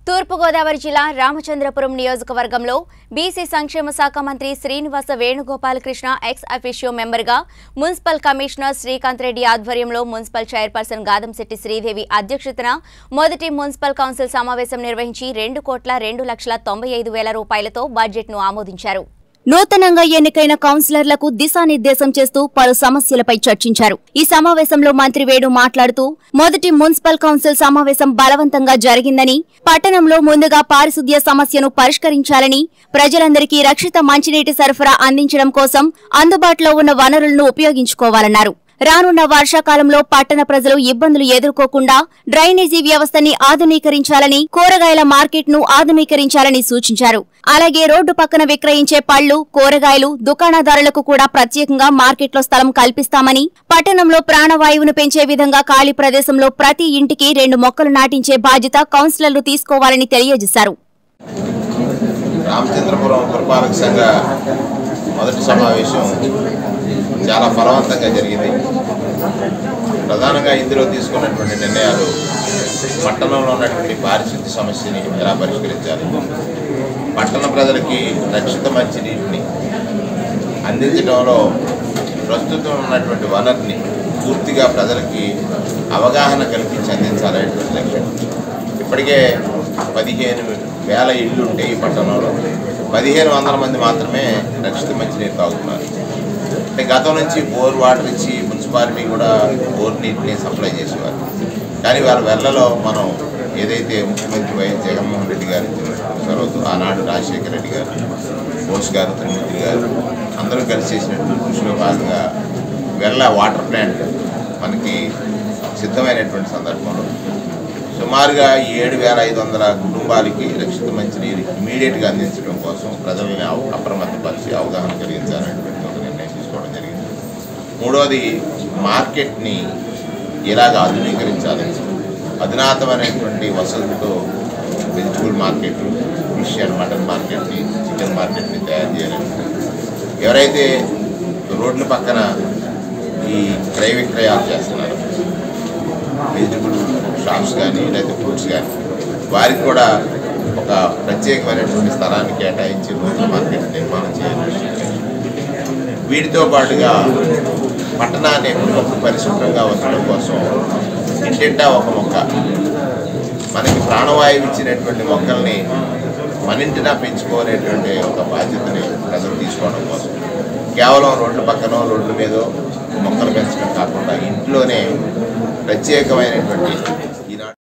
తూర్పుగోదావరి జిల్లా రామచంద్రపురం నియోజకవర్గంలో బీసీ సంక్షేమ శాఖ మంత్రి శ్రీనివాస వేణుగోపాలకృష్ణ ఎక్స్ అఫీషియో మెంబర్గా మున్సిపల్ కమిషనర్ శ్రీకాంత్ రెడ్డి ఆధ్వర్యంలో మున్సిపల్ చైర్పర్సన్ గాదంశెట్టి శ్రీదేవి అధ్యక్షతన మొదటి మున్సిపల్ కౌన్సిల్ సమావేశం నిర్వహించి రెండు కోట్ల రెండు లక్షల తొంభై ఐదు వేల రూపాయలతో బడ్జెట్ను ఆమోదించారు నూతనంగా ఎన్నికైన కౌన్సిలర్లకు దిశానిర్దేశం చేస్తూ పలు సమస్యలపై చర్చించారు ఈ సమావేశంలో మంత్రి వేణు మాట్లాడుతూ మొదటి మున్సిపల్ కౌన్సిల్ సమావేశం బలవంతంగా జరిగిందని పట్టణంలో ముందుగా పారిశుద్ధ్య సమస్యను పరిష్కరించాలని ప్రజలందరికీ రక్షిత మంచినీటి సరఫరా అందించడం కోసం అందుబాటులో ఉన్న వనరులను ఉపయోగించుకోవాలన్నారు రానున్న వర్షాకాలంలో పట్టణ ప్రజలు ఇబ్బందులు ఎదుర్కోకుండా డ్రైనేజీ వ్యవస్థని ఆధునీకరించాలని కూరగాయల మార్కెట్ ను ఆధునీకరించాలని సూచించారు అలాగే రోడ్డు పక్కన విక్రయించే పళ్లు కూరగాయలు దుకాణదారులకు కూడా ప్రత్యేకంగా మార్కెట్లో స్థలం కల్పిస్తామని పట్టణంలో ప్రాణవాయువును పెంచే విధంగా ఖాళీ ప్రదేశంలో ప్రతి ఇంటికి రెండు మొక్కలు నాటించే బాధ్యత కౌన్సిలర్లు తీసుకోవాలని తెలియజేశారు రామచంద్రపురం పురపాలక సంఘ మొదటి సమావేశం చాలా ఫలవంతంగా జరిగింది ప్రధానంగా ఇందులో తీసుకున్నటువంటి నిర్ణయాలు పట్టణంలో ఉన్నటువంటి పారిశుద్ధ్య సమస్యని ఎలా పరిష్కరించాలి పట్టణ ప్రజలకి రక్షిత మంచినీటిని అందించడంలో ప్రస్తుతం ఉన్నటువంటి వనరుని పూర్తిగా ప్రజలకి అవగాహన కల్పించి అందించాలనేటువంటి లక్ష్యం ఇప్పటికే పదిహేను వేల ఇళ్ళు ఉంటాయి ఈ పట్టణంలో పదిహేను వందల మంది మాత్రమే రక్షిత మంచినీరు తాగుతున్నారు అంటే గతం నుంచి బోర్ వాటర్ ఇచ్చి మున్సిపాలిటీ కూడా బోర్ నీటిని సప్లై చేసేవారు కానీ వారి వెళ్ళలో మనం ఏదైతే ముఖ్యమంత్రి వైఎస్ జగన్మోహన్ రెడ్డి గారు చొరవతో ఆనాడు రాజశేఖర రెడ్డి గారు బోస్ గారు త్రిమూర్తి గారు అందరూ కలిసి చేసినటువంటి కృషిలో భాగంగా వెళ్ళ వాటర్ ప్లాంట్ మనకి సిద్ధమైనటువంటి సందర్భంలో సుమారుగా ఏడు వేల ఐదు వందల కుటుంబాలకి రక్షిత మంచినీరు ఇమీడియట్గా అందించడం కోసం ప్రజల్ని అవ- అప్రమత్తపరిచి అవగాహన కలిగించాలనేటువంటి ఒక నిర్ణయం తీసుకోవడం జరిగింది మూడవది మార్కెట్ని ఇలాగ ఆధునీకరించాలి అధునాతమైనటువంటి వసతులతో vegetable market fish and mutton మార్కెట్ని చికెన్ మార్కెట్ని తయారు చేయాలని ఎవరైతే రోడ్ల పక్కన ఈ క్రయ విక్రయాలు చేస్తున్నారు వెజిటబుల్ షాప్స్ కానీ లేకపోతే ఫ్రూట్స్ కానీ వారికి కూడా ఒక ప్రత్యేకమైనటువంటి స్థలాన్ని కేటాయించి రోడ్ల మార్కెట్ నిర్మాణం చేయాలి వీటితో పాటుగా పట్టణాన్ని ఎప్పటికప్పుడు పరిశుభ్రంగా ఉంచడం కోసం ఇంటింటా ఒక మొక్క మనకి ప్రాణవాయువు ఇచ్చినటువంటి మొక్కల్ని మన ఇంటినా పెంచుకోనేటువంటి ఒక బాధ్యతని ప్రజలు తీసుకోవడం కోసం కేవలం రోడ్ల పక్కన రోడ్ల మీద మొక్కలు పెంచడం కాకుండా ఇంట్లోనే ప్రత్యేకమైనటువంటి